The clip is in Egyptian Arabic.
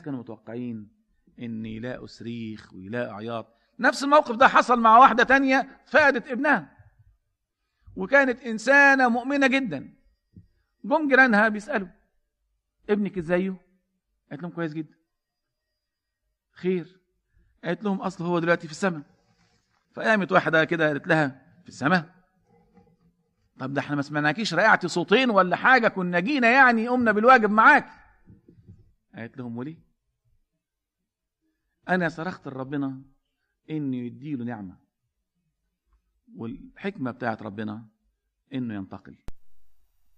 كانوا متوقعين ان يلاقوا صريخ ويلاقوا عياط نفس الموقف ده حصل مع واحدة تانية فقدت ابنها وكانت إنسانة مؤمنة جدا جم جيرانها بيسألوا ابنك ازايه قالت لهم كويس جدا خير قالت لهم اصل هو دلوقتي في السماء فقامت واحده كده قالت لها في السماء طب ده احنا ما سمعناكيش رقعتي صوتين ولا حاجه كنا جينا يعني قمنا بالواجب معاك قالت لهم وليه انا صرخت لربنا انه يديله نعمه والحكمه بتاعت ربنا انه ينتقل